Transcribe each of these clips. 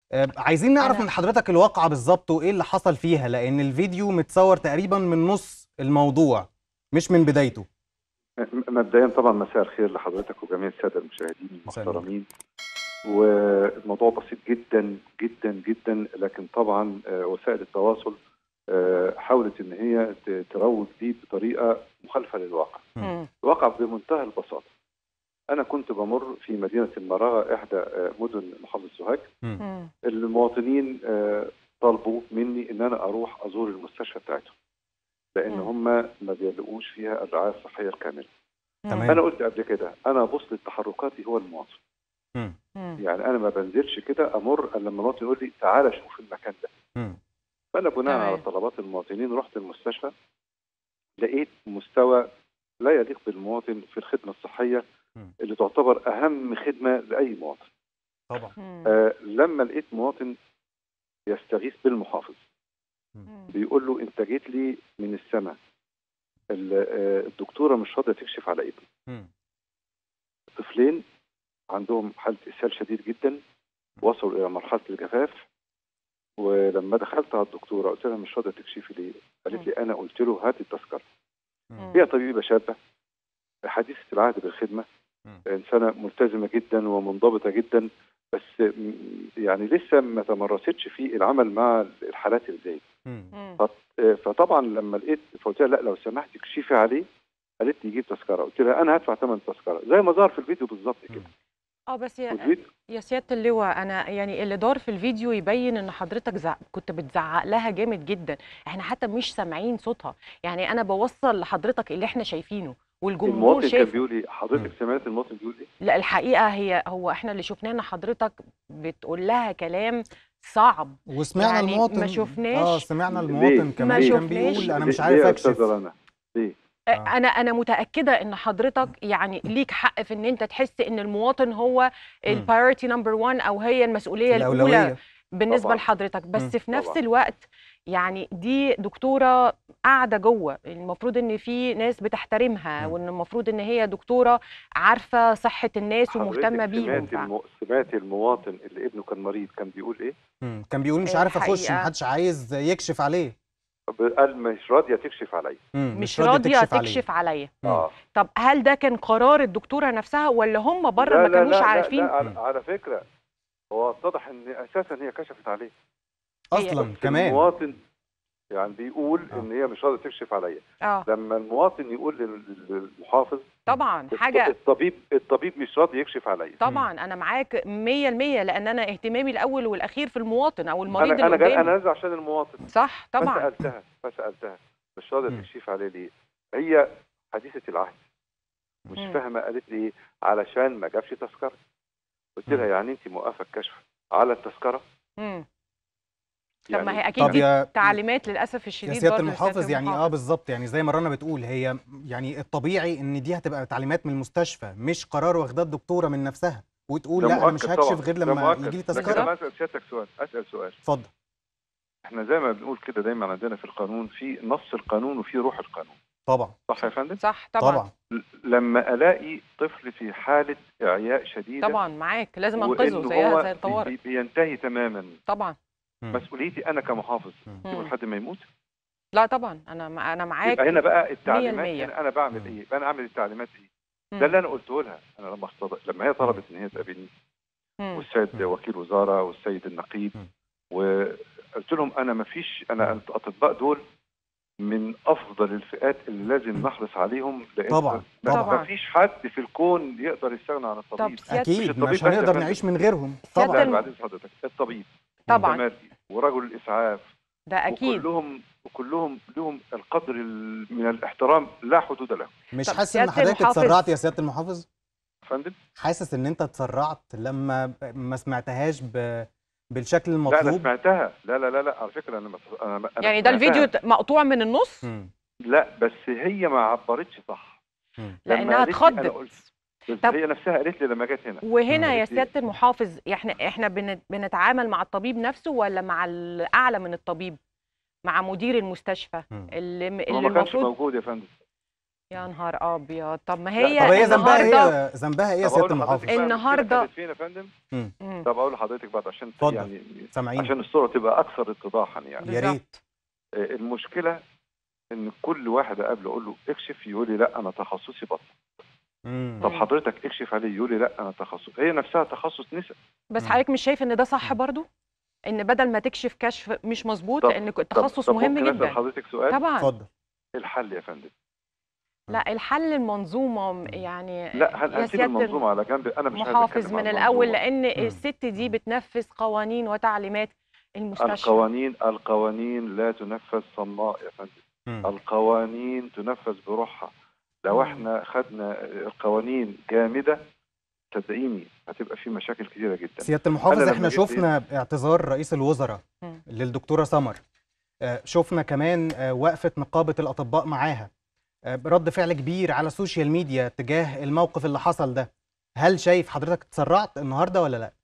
آه، عايزين نعرف أنا- من حضرتك الواقعة بالظبط وايه اللي حصل فيها لان الفيديو متصور تقريبا من نص الموضوع مش من بدايته م- مبدئيا طبعا مساء الخير لحضرتك وجميع الساده المشاهدين مساء المحترمين والموضوع بسيط جدا جدا جدا لكن طبعا آه، وسائل التواصل آه، حاولت ان هي ت- تروج ليه بطريقه مخالفه للواقع مم. الواقع بمنتهى البساطه انا كنت بمر في مدينه المراغه احدى آه، مدن محافظه سوهاج مم. المواطنين آه، طلبوا مني ان انا اروح ازور المستشفى بتاعتهم لان مم. هم ما بيلاقوش فيها الرعايه الصحيه الكامله تمام. انا قلت قبل كده انا بوصل تحركاتي هو المواطن مم. مم. يعني انا ما بنزلش كده امر الا لما المواطن يقول لي تعالى شوف المكان ده مم. فانا بناء تمام. على طلبات المواطنين رحت المستشفى لقيت مستوى لا يليق بالمواطن في الخدمه الصحيه مم. اللي تعتبر اهم خدمه لاي مواطن طبعا مم. آه لما لقيت مواطن يستغيث بالمحافظ مم. بيقول له انت جيت لي من السماء ال- آه، الدكتوره مش راضيه تكشف على ابني مم. طفلين عندهم حاله اسهال شديد جدا وصلوا الى مرحله الجفاف ولما دخلت على الدكتوره قلت لها مش راضيه تكشفي ليه؟ قالت لي انا قلت له هات التذكره مم. هي طبيبه شابه حديثه العهد بالخدمه مم. انسانه ملتزمه جدا ومنضبطه جدا بس م- يعني لسه ما تمرستش في العمل مع الحالات اللي زي مم. مم. آه، فطبعا لما لقيت فقلت لها لا لو سمحت اكشفي عليه قالت لي جيب تذكره قلت لها انا هدفع ثمن التذكره زي ما ظهر في الفيديو بالظبط كده اه بس يا والفيديو يا سياده اللواء انا يعني اللي دار في الفيديو يبين ان حضرتك زع... كنت بتزعق لها جامد جدا احنا حتى مش سامعين صوتها يعني انا بوصل لحضرتك اللي احنا شايفينه والجمهور المواطن كان شايف بيقول ايه حضرتك مم. سمعت المواطن بيقول ايه لا الحقيقه هي هو احنا اللي شفناه ان حضرتك بتقول لها كلام صعب وسمعنا يعني ما المواطن شفناش- اه سمعنا ليه؟ المواطن ما كمان كان شفناش- بيقول انا ليه- مش ليه عارف يا اكشف استاذه رنا ليه آه. انا انا متاكده ان حضرتك يعني ليك حق في ان انت تحس ان المواطن هو البايورتي نمبر 1 او هي المسؤوليه الاولى الاولويه بالنسبه طبعاً. لحضرتك بس مم. في نفس طبعاً. الوقت يعني دي دكتوره قاعده جوه المفروض ان في ناس بتحترمها مم. وان المفروض ان هي دكتوره عارفه صحه الناس ومهتمه حضرتك بيهم سمعت ف... الم... سمعت المواطن اللي ابنه كان مريض كان بيقول ايه مم. كان بيقول مش عارف اخش الحقيقة- محدش عايز يكشف عليه قال مش راضيه تكشف عليا مم. مش راضيه تكشف عليه. تكشف عليا مم. اه طب هل ده كان قرار الدكتوره نفسها ولا هم بره لا ما لا كانوش لا لا عارفين لا على, مم. على فكره هو اتضح ان اساسا هي كشفت عليه اصلا بس كمان المواطن يعني بيقول آه. ان هي مش راضيه تكشف عليا اه لما المواطن يقول لل- للمحافظ طبعا الط- حاجه الطبيب الطبيب مش راضي يكشف عليا طبعا انا معاك 100% لان انا اهتمامي الاول والاخير في المواطن او المريض انا اللي انا جاي قدامي انا نازل عشان المواطن صح طبعا فسالتها فسالتها مش راضيه مم. تكشف عليه ليه؟ هي حديثه العهد مش مم. فاهمه قالت لي ايه؟ علشان ما جابش تذكره قلت لها مم. يعني انت موقفه الكشف على التذكره؟ مم. طب يعني ما هي طب اكيد دي يا تعليمات للاسف يا الشديد سياده برضه المحافظ يعني اه المحافظ. بالظبط يعني زي ما رنا بتقول هي يعني الطبيعي ان دي هتبقى تعليمات من المستشفى مش قرار واخداه الدكتوره من نفسها وتقول ده لا انا مش مؤكد هكشف طبعاً، غير ده لما مؤكد. يجي لي لكن تذكره انا اسال سيادتك سؤال اسال سؤال اتفضل احنا زي ما بنقول كده دايما عندنا في القانون في نص القانون وفي روح القانون طبعا صح يا فندم؟ صح طبعا طبعا ل- لما الاقي طفل في حاله اعياء شديده طبعا معاك لازم وإنه انقذه هو زيها زي الطوارئ بي- بينتهي تماما طبعا مم. مسؤوليتي انا كمحافظ مم. سيبه لحد ما يموت لا طبعا انا مع- انا معاك يبقى هنا بقى التعليمات مية هنا انا بعمل مم. ايه؟ يبقى انا اعمل التعليمات ايه؟ مم. ده اللي انا قلته لها انا لما اصطد... لما هي طلبت ان هي تقابلني مم. والسيد مم. وكيل وزاره والسيد النقيب مم. وقلت لهم انا ما فيش انا الاطباء دول من افضل الفئات اللي لازم نحرص عليهم لان طبعاً، ما- طبعاً. ما فيش حد في الكون يقدر يستغنى عن طب الطبيب سيادة اكيد الطبيب مش بس يا هنقدر فندم. نعيش من غيرهم سيادة طبعا الم- بعدين حضرتك الطبيب طبعا والتمرجي ورجل الاسعاف ده اكيد وكلهم وكلهم لهم القدر ال- من الاحترام لا حدود له مش طب حاسس ان سيادة حضرتك المحافظ- اتسرعت يا سياده المحافظ فندم حاسس ان انت اتسرعت لما ما سمعتهاش ب... بالشكل لا انا المطلوب سمعتها لا لا لا لا على فكره انا مس- انا أنا يعني ده سمعتها. الفيديو ت- مقطوع من النص مم. لا بس هي ما عبرتش صح مم. لما لانها قالت لي أنا اتخضت قلت- بس طب- هي نفسها قالت لي لما جت هنا وهنا مم. يا قالت لي- سياده المحافظ احنا احنا بن- بنتعامل مع الطبيب نفسه ولا مع الاعلى من الطبيب مع مدير المستشفى مم. اللي هو اللي ما كانش المفروض موجود يا فندم يا نهار ابيض طب ما لا، هي طب هي ذنبها النهارده ايه ذنبها ايه يا طب سياده أقول لحضرتك المحافظ بقى المشكلة النهاردة- كانت فين يا فندم مم. طب اقول لحضرتك بعد عشان اتفضل. يعني سامعين عشان الصوره تبقى اكثر اتضاحا يعني يا بالظبط. ريت آه، المشكله ان كل واحد اقابله اقول له اكشف يقول لي لا انا تخصصي بطن مم. طب مم. حضرتك اكشف عليه يقول لي لا انا تخصص هي نفسها تخصص نساء بس مم. حضرتك مش شايف ان ده صح برضو ان بدل ما تكشف كشف مش مظبوط طب- لان طب- التخصص طب مهم ممكن أسأل جدا حضرتك سؤال طبعا اتفضل الحل يا فندم لا الحل المنظومه م- يعني لا يا هن- هنسيب سيادة المنظومه على جنب انا مش عايز محافظ أتكلم عن من الاول المنظومة. لان مم. الست دي مم. بتنفذ قوانين وتعليمات المستشفى القوانين القوانين لا تنفذ صماء يا فندم مم. القوانين تنفذ بروحها لو مم. احنا خدنا القوانين جامده صدقيني هتبقى في مشاكل كتيره جدا سياده المحافظ أنا احنا لما جيت شفنا اعتذار رئيس الوزراء مم. للدكتوره سمر آه، شفنا كمان آه، وقفه نقابه الاطباء معاها آه، رد فعل كبير على السوشيال ميديا تجاه الموقف اللي حصل ده هل شايف حضرتك اتسرعت النهارده ولا لا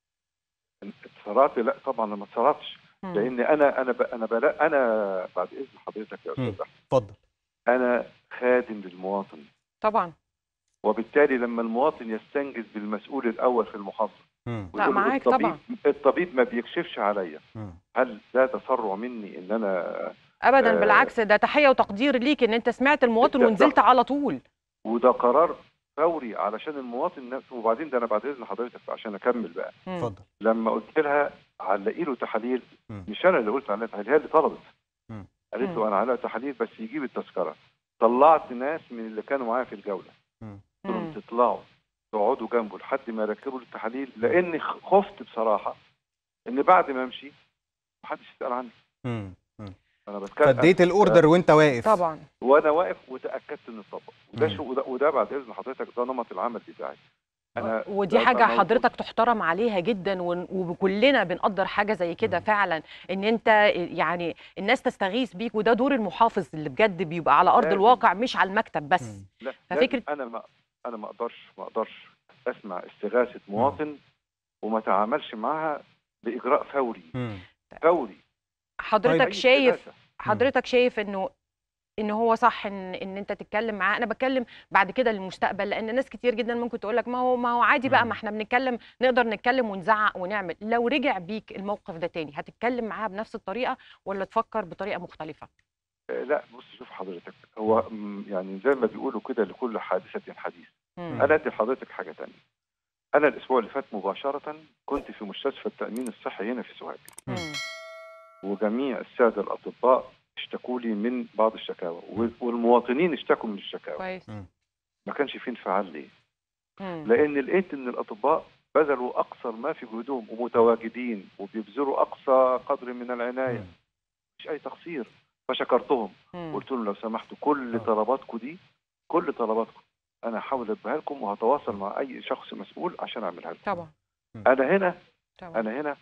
اتسرعت لا طبعا انا ما اتسرعتش مم. لان انا انا ب... انا بلا انا بعد اذن حضرتك يا مم. استاذ احمد اتفضل انا خادم للمواطن طبعا وبالتالي لما المواطن يستنجز بالمسؤول الاول في المحافظه مم. لا، ويقول له معاك الطبيب طبعا. الطبيب ما بيكشفش عليا مم. هل ده تسرع مني ان انا ابدا آه، بالعكس ده تحيه وتقدير ليك ان انت سمعت المواطن ده- ونزلت على طول وده قرار فوري علشان المواطن نفسه وبعدين ده انا بعد اذن حضرتك عشان اكمل بقى مم. اتفضل لما قلت لها علقي له تحاليل مم. مش انا اللي قلت عليها تحاليل هي اللي طلبت مم. قالت مم. له انا علقت تحاليل بس يجيب التذكره طلعت ناس من اللي كانوا معايا في الجوله مم. قلت لهم مم. تطلعوا تقعدوا جنبه لحد ما يركبوا له التحاليل لاني خ- خفت بصراحه ان بعد ما امشي محدش يسال عني مم. مم. انا بتكلم فاديت الاوردر وانت واقف طبعا وانا واقف وتاكدت ان اتطبق وده مم. شو وده, وده بعد اذن حضرتك ده نمط العمل بتاعي انا ودي ببقى حاجة موجود. حضرتك تحترم عليها جدا ون- وكلنا بنقدر حاجة زي كده مم. فعلا ان انت يعني الناس تستغيث بيك وده دور المحافظ اللي بجد بيبقى على ارض لازم. الواقع مش على المكتب بس مم. لا ففكرة- لازم انا ما انا ما اقدرش ما اقدرش اسمع استغاثه مواطن وما تعاملش معاها باجراء فوري مم. فوري حضرتك أي شايف استغاثة. حضرتك شايف انه ان هو صح ان ان انت تتكلم معاه انا بتكلم بعد كده للمستقبل لان ناس كتير جدا ممكن تقول لك ما هو ما هو عادي بقى مم. ما احنا بنتكلم نقدر نتكلم ونزعق ونعمل لو رجع بيك الموقف ده تاني هتتكلم معاه بنفس الطريقه ولا تفكر بطريقه مختلفه آه، لا بص شوف حضرتك هو م، يعني زي ما بيقولوا كده لكل حادثه حديث مم. انا ادي لحضرتك حاجه تانية انا الاسبوع اللي فات مباشره كنت في مستشفى التامين الصحي هنا في سوهاج مم. وجميع الساده الاطباء اشتكوا لي من بعض الشكاوى وال- والمواطنين اشتكوا من الشكاوى كويس ما كانش في انفعال ليه مم. لان لقيت ان الاطباء بذلوا اقصى ما في جهدهم ومتواجدين وبيبذلوا اقصى قدر من العنايه مم. مش اي تقصير فشكرتهم مم. قلت لهم لو سمحتوا كل آه. طلباتكم دي كل طلباتكم انا هحاول اديها لكم وهتواصل مع اي شخص مسؤول عشان اعملها لكم طبعا انا هنا طبعا انا هنا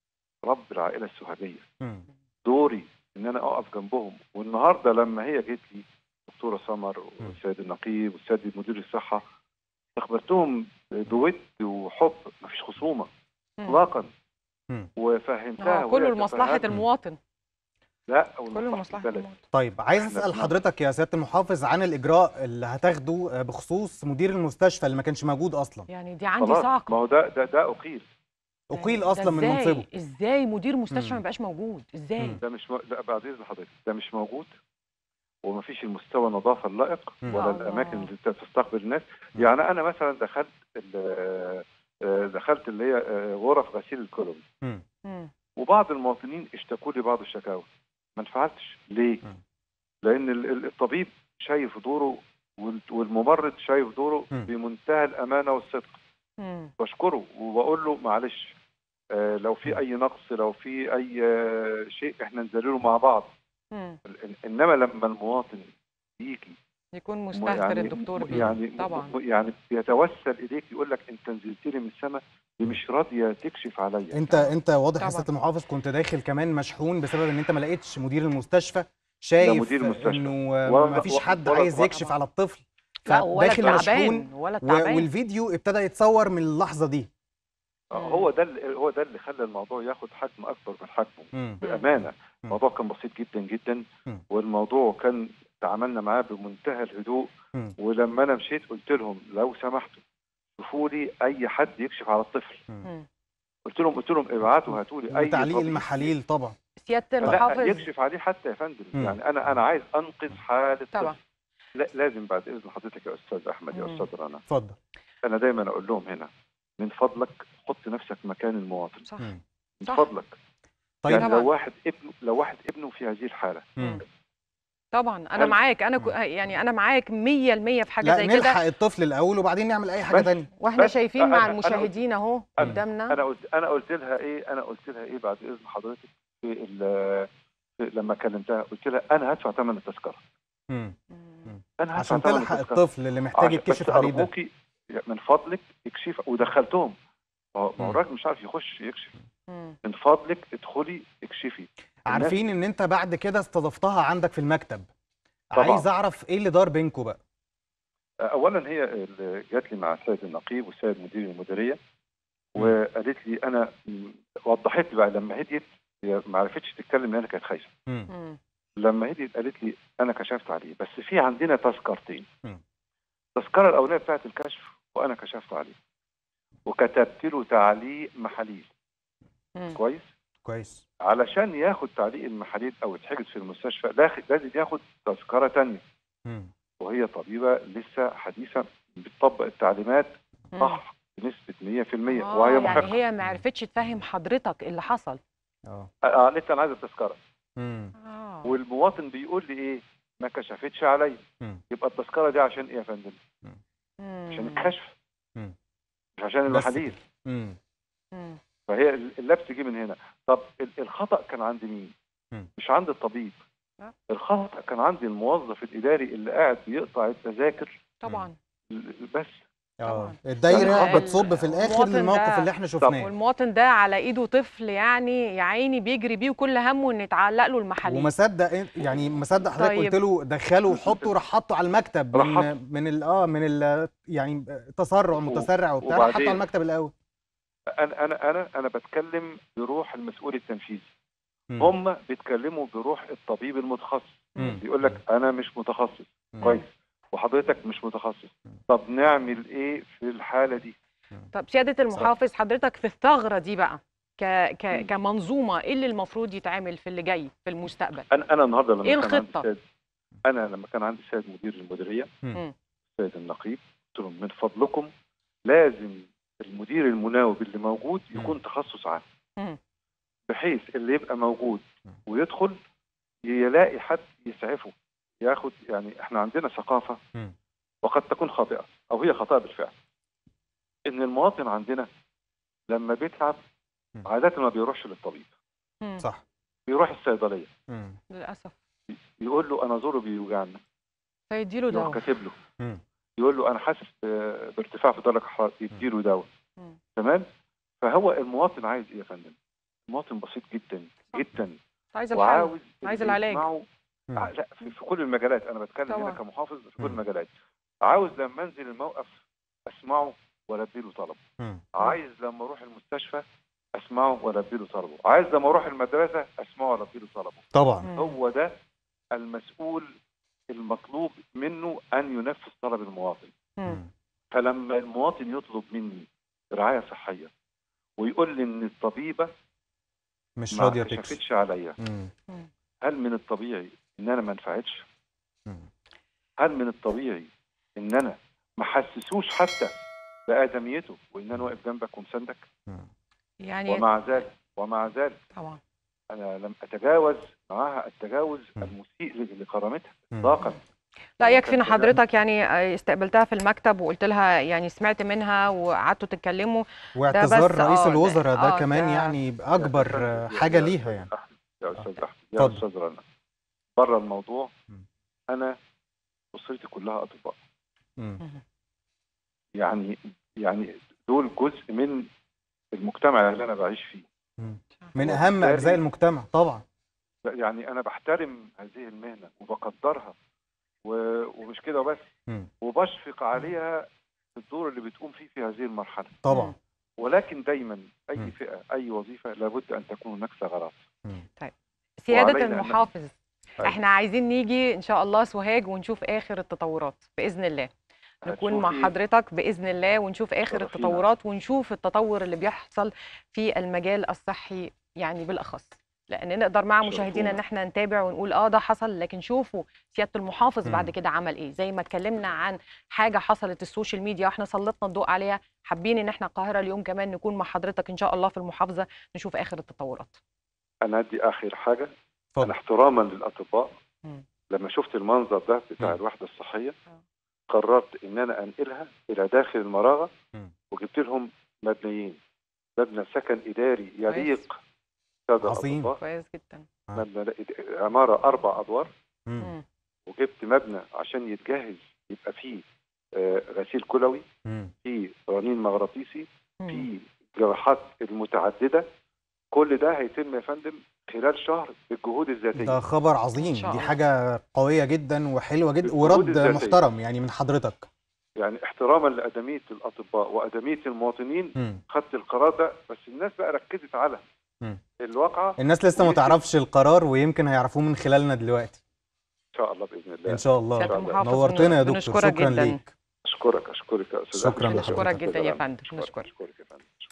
رب العائله السوهاجيه مم. دوري ان انا اقف جنبهم والنهارده لما هي جت لي دكتوره سمر مم. والسيد النقيب والسيد مدير الصحه اخبرتهم بود وحب مفيش خصومه مم. اطلاقا مم. وفهمتها آه، وهي كله لمصلحه تفهمني. المواطن لا كله ولمصلحه لمصلحه البلد المواطن طيب عايز إحنا اسال بنعمل- حضرتك يا سياده المحافظ عن الاجراء اللي هتاخده آه، بخصوص مدير المستشفى اللي ما كانش موجود اصلا يعني دي عندي خلاص ما صعقه هو ده ده ده اقيل اقيل ده اصلا من إزاي؟ منصبه ازاي مدير مستشفى مم. ما يبقاش موجود ازاي مم. ده مش م... لا بعد اذن حضرتك ده مش موجود ومفيش المستوى النظافه اللائق مم. ولا الله. الاماكن اللي تستقبل الناس مم. يعني انا مثلا دخلت ال- آه، دخلت اللي هي آه، غرف غسيل الكلوي مم. مم. وبعض المواطنين اشتكوا لي بعض الشكاوى ما انفعلتش ليه؟ مم. لان ال- ال- الطبيب شايف دوره وال- والممرض شايف دوره مم. بمنتهى الامانه والصدق مم. بشكره وبقول له معلش آه، لو في اي نقص لو في اي آه، شيء احنا نزلله مع بعض مم. ال- انما لما المواطن يجي يكون م- مستهتر الدكتور بيه يعني طبعا م- يعني بيتوسل اليك يقول لك انت نزلت لي من السماء دي مش راضيه تكشف عليا انت انت واضح يا طبعا. سياده المحافظ كنت داخل كمان مشحون بسبب ان انت ما لقيتش مدير المستشفى شايف مدير المستشفى. انه ولا- ما فيش ولا- حد ولا- عايز ولا- يكشف على الطفل لا ولا فداخل مشحون تعبان ولا و- تعبان والفيديو ابتدى يتصور من اللحظه دي آه، هو ده اللي هو ده اللي خلى الموضوع ياخد حجم اكبر من حجمه مم. بامانه مم. الموضوع كان بسيط جدا جدا مم. والموضوع كان تعاملنا معاه بمنتهى الهدوء مم. ولما انا مشيت قلت لهم لو سمحتوا شوفوا لي اي حد يكشف على الطفل مم. قلت لهم قلت لهم ابعتوا هاتوا لي اي وتعليق طبيب المحاليل طبعا سياده لا المحافظ يكشف عليه حتى يا فندم مم. يعني انا انا عايز انقذ حاله طبعا. طفل. لا لازم بعد اذن حضرتك يا استاذ احمد يا مم. استاذ رنا اتفضل انا دايما اقول لهم هنا من فضلك حط نفسك مكان المواطن صح مم. من صح. فضلك طيب يعني طبعاً. لو واحد ابنه لو واحد ابنه في هذه الحاله مم. طبعا انا هل- معاك انا ك... مم. يعني انا معاك 100% في حاجه لا زي كده نلحق الطفل الاول وبعدين نعمل اي حاجه بس- تانية واحنا بس شايفين أنا- مع أنا- المشاهدين اهو أنا- قدامنا انا قلت انا قلت لها ايه انا قلت لها ايه بعد اذن حضرتك في ال- في- لما كلمتها قلت لها انا هدفع ثمن التذكره مم. مم. انا هدفع عشان ثمن تلحق التذكره الطفل اللي محتاج عشان- يتكشف بس عليه ده أرجوكي من فضلك اكشف ودخلتهم ما هو ما هو مم. الراجل مش عارف يخش يكشف مم. من فضلك ادخلي اكشفي عارفين ان انت بعد كده استضفتها عندك في المكتب طبعاً. عايز اعرف ايه اللي دار بينكم بقى اولا هي اللي جات لي مع السيد النقيب والسيد مدير المديريه وقالت لي انا م- وضحت لي بقى لما هديت هي ما عرفتش تتكلم لان كانت خايفه مم. مم. لما هديت قالت لي انا كشفت عليه بس في عندنا تذكرتين مم. التذكره الاولانيه بتاعت الكشف وانا كشفت عليه وكتبت له تعليق محاليل مم. كويس كويس علشان ياخد تعليق المحاليل او يتحجز في المستشفى لاخ- لازم ياخد تذكره تانية مم. وهي طبيبه لسه حديثه بتطبق التعليمات مم. صح بنسبه 100% آه، وهي يعني محققه هي ما عرفتش تفهم حضرتك اللي حصل اه قالت لي انا عايز التذكره مم. اه والمواطن بيقول لي ايه ما كشفتش عليا مم. يبقى التذكره دي عشان ايه يا فندم عشان مم. الكشف مم. مش عشان بس المحاليل مم. مم. فهي اللبس جه من هنا طب ال- الخطا كان عند مين مم. مش عند الطبيب لا. الخطا كان عند الموظف الاداري اللي قاعد بيقطع التذاكر طبعا ال- بس اه طبعاً. الدايره يعني بتصب في الاخر المواطن للموقف ده- اللي احنا شفناه والمواطن ده على ايده طفل يعني يا عيني بيجري بيه وكل همه ان يتعلق له المحاليل وما صدق إن- يعني ما صدق حضرتك طيب. قلت له دخله وحطه راح حطه على المكتب راح من من ال اه من ال يعني تسرع متسرع وبتاع راح حطه وبعدين- على المكتب الاول انا انا انا انا بتكلم بروح المسؤول التنفيذي مم. هم بيتكلموا بروح الطبيب المتخصص مم. بيقول لك انا مش متخصص مم. كويس وحضرتك مش متخصص طب نعمل ايه في الحاله دي طب سياده المحافظ حضرتك في الثغره دي بقى ك... ك... مم. كمنظومه ايه اللي المفروض يتعمل في اللي جاي في المستقبل انا انا النهارده لما إيه كان عندي الخطة؟ السيد انا لما كان عندي السيد مدير المديريه مم. السيد النقيب قلت لهم من فضلكم لازم المدير المناوب اللي موجود يكون تخصص عام مم. بحيث اللي يبقى موجود مم. ويدخل يلاقي حد يسعفه ياخد يعني احنا عندنا ثقافه مم. وقد تكون خاطئه او هي خطأ بالفعل ان المواطن عندنا لما بيتعب مم. عاده ما بيروحش للطبيب مم. صح بيروح الصيدليه مم. للاسف يقول له انا زوره بيوجعني فيديله يروح دواء كاتب له مم. يقول له انا حاسس ب- بارتفاع في درجه الحراره يديله دواء مم. تمام فهو المواطن عايز ايه يا فندم المواطن بسيط جدا صح. جدا عايز الحل وعاوز عايز اللي العلاج. يسمعه- مم. آه، لا في, في كل المجالات انا بتكلم هنا طبعا. كمحافظ في كل مم. المجالات عاوز لما انزل الموقف اسمعه والبي له طلب مم. عايز لما اروح المستشفى اسمعه والبي له طلبه عايز لما اروح المدرسه اسمعه والبي له طلبه طبعا مم. هو ده المسؤول المطلوب منه ان ينفذ طلب المواطن مم. مم. فلما المواطن يطلب مني رعايه صحيه ويقول لي ان الطبيبه مش ما راضيه تكشف كشفتش عليا مم. هل من الطبيعي ان انا ما انفعتش مم. هل من الطبيعي ان انا ما حسسوش حتى بادميته وان انا واقف جنبك ومساندك مم. يعني ومع ذلك ومع ذلك طبعا انا لم اتجاوز معها التجاوز مم. المسيء لكرامتها مم. اطلاقا لا هو يكفي ان كان كده. حضرتك يعني استقبلتها في المكتب وقلت لها يعني سمعت منها وقعدتوا تتكلموا واعتذار بس- رئيس آه، ده- الوزراء ده آه، كمان ده- يعني اكبر يا أستاذ- حاجه يا ليها أستاذ يعني أحمد، يا استاذ احمد يا اتفضل. استاذ رنا بره الموضوع مم. انا اسرتي كلها اطباء مم. يعني يعني دول جزء من المجتمع اللي انا بعيش فيه مم. من اهم وبالتالي- اجزاء المجتمع طبعا يعني انا بحترم هذه المهنه وبقدرها و- ومش كده بس مم. وبشفق عليها في الدور اللي بتقوم فيه في هذه المرحله طبعا ولكن دايما اي مم. فئه اي وظيفه لابد ان تكون هناك ثغرات مم. سياده وعلينا أن- المحافظ أيوة. احنا عايزين نيجي ان شاء الله سوهاج ونشوف اخر التطورات باذن الله نكون مع هتشوفي- حضرتك باذن الله ونشوف اخر شرفينا. التطورات ونشوف التطور اللي بيحصل في المجال الصحي يعني بالاخص لان نقدر مع مشاهدينا ان شرفونا. احنا نتابع ونقول اه ده حصل لكن شوفوا سياده المحافظ بعد مم. كده عمل ايه زي ما اتكلمنا عن حاجه حصلت السوشيال ميديا واحنا سلطنا الضوء عليها حابين ان احنا القاهره اليوم كمان نكون مع حضرتك ان شاء الله في المحافظه نشوف اخر التطورات انا ادي اخر حاجه اتفضل. انا احتراما للاطباء مم. لما شفت المنظر ده بتاع مم. الوحده الصحيه آه. قررت ان انا انقلها الى داخل المراغه مم. وجبت لهم مبنيين مبنى سكن اداري يليق ساده عظيم. الاطباء كويس جدا آه. مبنى عماره اربع ادوار مم. مم. وجبت مبنى عشان يتجهز يبقى فيه آه، غسيل كلوي مم. فيه رنين مغناطيسي مم. في جراحات المتعدده كل ده هيتم يا فندم خلال شهر بالجهود الذاتيه ده خبر عظيم إن شاء دي الله. حاجة قوية جدا وحلوة جدا بالجهود ورد الذاتية. محترم يعني من حضرتك يعني احتراما لادميه الاطباء وادميه المواطنين مم. خدت القرار ده بس الناس بقى ركزت على مم. الواقعه الناس لسه ما ولسه- تعرفش القرار ويمكن هيعرفوه من خلالنا دلوقتي ان شاء الله باذن الله ان شاء الله سياده الله. المحافظ نورتنا يا دكتور بنشكرك شكرا جدا ليك اشكرك اشكرك يا استاذ شكراً أحمد. لحضرتك. جدا يا فندم. أشكرك- نشكرك. اشكرك يا فندم